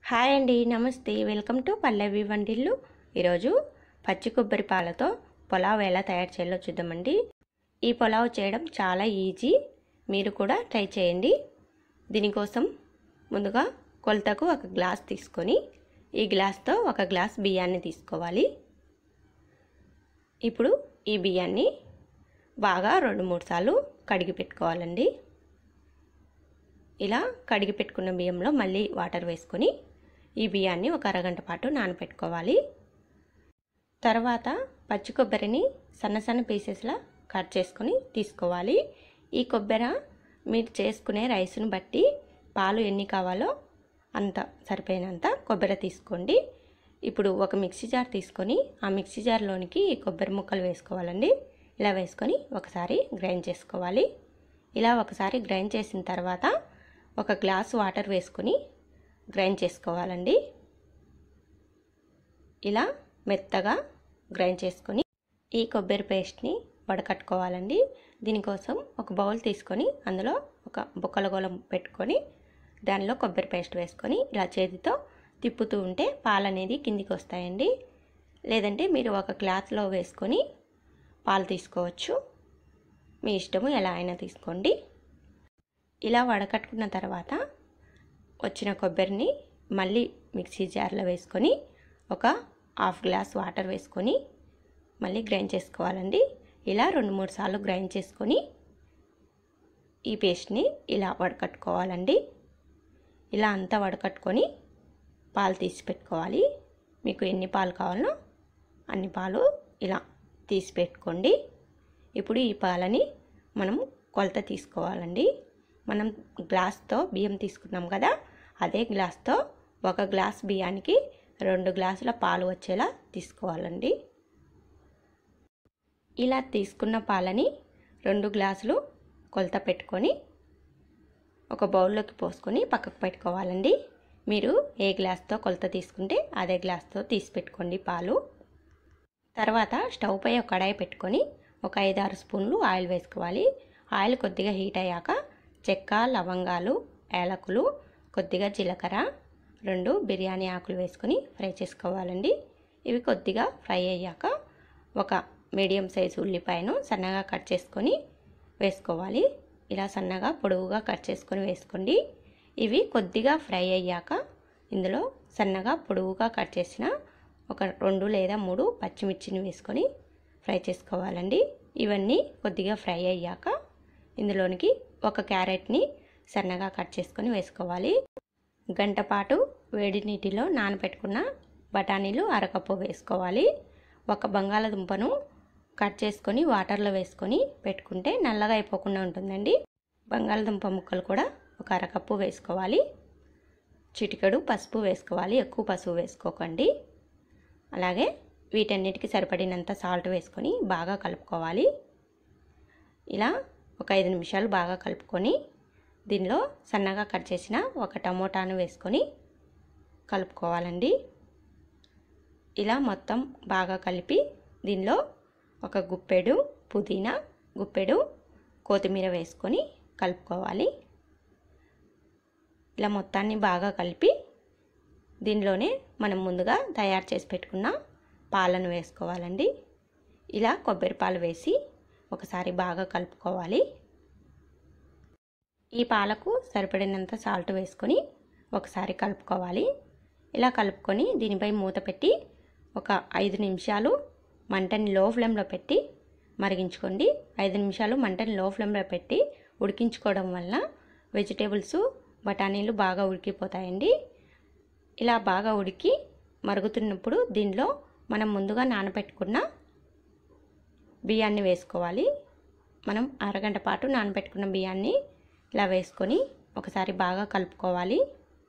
hi అండి నమస్తే welcome to పల్లవి వండిల్లు ఈరోజు పచ్చి కొబ్బరి పాలతో పులావ్ ఎలా తయారు చేయాలో చూద్దామండి ఈ పులావ్ చేయడం చాలా ఈజీ మీరు కూడా ట్రై చేయండి దీనికోసం ముందుగా కొలతకు ఒక గ్లాస్ తీసుకొని ఈ గ్లాస్తో ఒక గ్లాస్ బియ్యాన్ని తీసుకోవాలి ఇప్పుడు ఈ బియ్యాన్ని బాగా రెండు మూడు సార్లు కడిగి పెట్టుకోవాలండి ఇలా కడిగి పెట్టుకున్న బియ్యంలో మళ్ళీ వాటర్ వేసుకొని ఈ బియ్యాన్ని ఒక అరగంట పాటు నానబెట్టుకోవాలి తర్వాత పచ్చి కొబ్బరిని సన్న సన్న పీసెస్లా కట్ చేసుకొని తీసుకోవాలి ఈ కొబ్బరి మీరు చేసుకునే రైస్ను బట్టి పాలు ఎన్ని కావాలో అంత సరిపోయినంత కొబ్బరి తీసుకోండి ఇప్పుడు ఒక మిక్సీ జార్ తీసుకొని ఆ మిక్సీ జార్లోనికి ఈ కొబ్బరి ముక్కలు వేసుకోవాలండి ఇలా వేసుకొని ఒకసారి గ్రైండ్ చేసుకోవాలి ఇలా ఒకసారి గ్రైండ్ చేసిన తర్వాత ఒక గ్లాస్ వాటర్ వేసుకొని గ్రైండ్ చేసుకోవాలండి ఇలా మెత్తగా గ్రైండ్ చేసుకొని ఈ కొబ్బరి పేస్ట్ని వడకట్టుకోవాలండి దీనికోసం ఒక బౌల్ తీసుకొని అందులో ఒక బొక్కల గోళం పెట్టుకొని దానిలో కొబ్బరి పేస్ట్ వేసుకొని ఇలా చేతితో తిప్పుతూ ఉంటే పాలు అనేది కిందికి వస్తాయండి లేదంటే మీరు ఒక క్లాత్లో వేసుకొని పాలు తీసుకోవచ్చు మీ ఇష్టము ఎలా అయినా తీసుకోండి ఇలా వడకట్టుకున్న తర్వాత వచ్చిన కొబ్బరిని మళ్ళీ మిక్సీ జార్లో వేసుకొని ఒక హాఫ్ గ్లాస్ వాటర్ వేసుకొని మళ్ళీ గ్రైండ్ చేసుకోవాలండి ఇలా రెండు మూడు సార్లు గ్రైండ్ చేసుకొని ఈ పేస్ట్ని ఇలా వడకట్టుకోవాలండి ఇలా అంతా వడకట్టుకొని పాలు తీసి పెట్టుకోవాలి మీకు ఎన్ని పాలు కావాలో అన్ని పాలు ఇలా తీసి పెట్టుకోండి ఇప్పుడు ఈ పాలని మనం కొలత తీసుకోవాలండి మనం గ్లాస్తో బియ్యం తీసుకున్నాం కదా అదే గ్లాస్తో ఒక గ్లాస్ బియ్యానికి రెండు గ్లాసుల పాలు వచ్చేలా తీసుకోవాలండి ఇలా తీసుకున్న పాలని రెండు గ్లాసులు కొలత పెట్టుకొని ఒక బౌల్లోకి పోసుకొని పక్కకు పెట్టుకోవాలండి మీరు ఏ గ్లాస్తో కొలత తీసుకుంటే అదే గ్లాస్తో తీసి పెట్టుకోండి పాలు తర్వాత స్టవ్ పై ఒక కడాయి పెట్టుకొని ఒక ఐదు ఆరు స్పూన్లు ఆయిల్ వేసుకోవాలి ఆయిల్ కొద్దిగా హీట్ అయ్యాక చెక్క లవంగాలు ఏలకులు కొద్దిగా జీలకర్ర రెండు బిర్యానీ ఆకులు వేసుకొని ఫ్రై చేసుకోవాలండి ఇవి కొద్దిగా ఫ్రై అయ్యాక ఒక మీడియం సైజు ఉల్లిపాయను సన్నగా కట్ చేసుకొని వేసుకోవాలి ఇలా సన్నగా పొడవుగా కట్ చేసుకొని వేసుకోండి ఇవి కొద్దిగా ఫ్రై అయ్యాక ఇందులో సన్నగా పొడవుగా కట్ చేసిన ఒక రెండు లేదా మూడు పచ్చిమిర్చిని వేసుకొని ఫ్రై చేసుకోవాలండి ఇవన్నీ కొద్దిగా ఫ్రై అయ్యాక ఇందులోనికి ఒక క్యారెట్ని సన్నగా కట్ చేసుకొని వేసుకోవాలి గంట పాటు వేడి నీటిలో నానబెట్టుకున్న బఠానీలు అరకప్పు వేసుకోవాలి ఒక బంగాళదుంపను కట్ చేసుకొని వాటర్లో వేసుకొని పెట్టుకుంటే నల్లగా అయిపోకుండా ఉంటుందండి బంగాళదుంప ముక్కలు కూడా ఒక అరకప్పు వేసుకోవాలి చిటికెడు పసుపు వేసుకోవాలి ఎక్కువ పసుపు వేసుకోకండి అలాగే వీటన్నిటికి సరిపడినంత సాల్ట్ వేసుకొని బాగా కలుపుకోవాలి ఇలా ఒక ఐదు నిమిషాలు బాగా కలుపుకొని దీనిలో సన్నగా కట్ చేసిన ఒక టమోటాను వేసుకొని కలుపుకోవాలండి ఇలా మొత్తం బాగా కలిపి దీనిలో ఒక గుప్పెడు పుదీనా గుప్పెడు కొత్తిమీర వేసుకొని కలుపుకోవాలి ఇలా మొత్తాన్ని బాగా కలిపి దీనిలోనే మనం ముందుగా తయారు చేసి పెట్టుకున్న పాలను వేసుకోవాలండి ఇలా కొబ్బరి పాలు వేసి ఒకసారి బాగా కలుపుకోవాలి ఈ పాలకు సరిపడినంత సాల్ట్ వేసుకొని ఒకసారి కలుపుకోవాలి ఇలా కలుపుకొని దీనిపై మూత పెట్టి ఒక ఐదు నిమిషాలు మంటని లో ఫ్లేమ్లో పెట్టి మరిగించుకోండి ఐదు నిమిషాలు మంటని లో ఫ్లేమ్లో పెట్టి ఉడికించుకోవడం వల్ల వెజిటేబుల్స్ బఠానీలు బాగా ఉడికిపోతాయండి ఇలా బాగా ఉడికి మరుగుతున్నప్పుడు దీనిలో మనం ముందుగా నానబెట్టుకున్న బియ్యాన్ని వేసుకోవాలి మనం అరగంట పాటు నానబెట్టుకున్న బియ్యాన్ని ఇలా వేసుకొని ఒకసారి బాగా కలుపుకోవాలి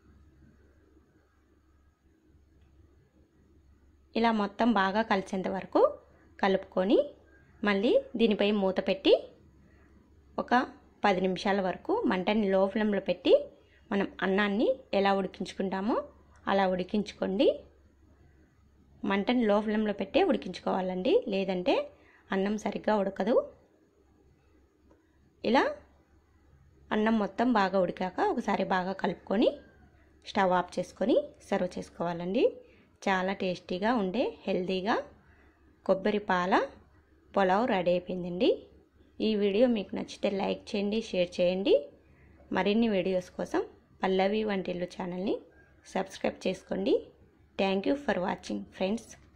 ఇలా మొత్తం బాగా కలిసేంత వరకు కలుపుకొని మళ్ళీ దీనిపై మూత పెట్టి ఒక పది నిమిషాల వరకు మంటని లో ఫ్లేమ్లో పెట్టి మనం అన్నాన్ని ఎలా ఉడికించుకుంటామో అలా ఉడికించుకోండి మంటని లో ఫ్లేమ్లో పెట్టే ఉడికించుకోవాలండి లేదంటే అన్నం సరిగ్గా ఉడకదు ఇలా అన్నం మొత్తం బాగా ఉడికాక ఒకసారి బాగా కలుపుకొని స్టవ్ ఆఫ్ చేసుకొని సర్వ్ చేసుకోవాలండి చాలా టేస్టీగా ఉండే హెల్తీగా కొబ్బరి పాల పులావ్ రెడీ అయిపోయిందండి ఈ వీడియో మీకు నచ్చితే లైక్ చేయండి షేర్ చేయండి మరిన్ని వీడియోస్ కోసం పల్లవి వంటిల్లు ఛానల్ని సబ్స్క్రైబ్ చేసుకోండి thank you for watching friends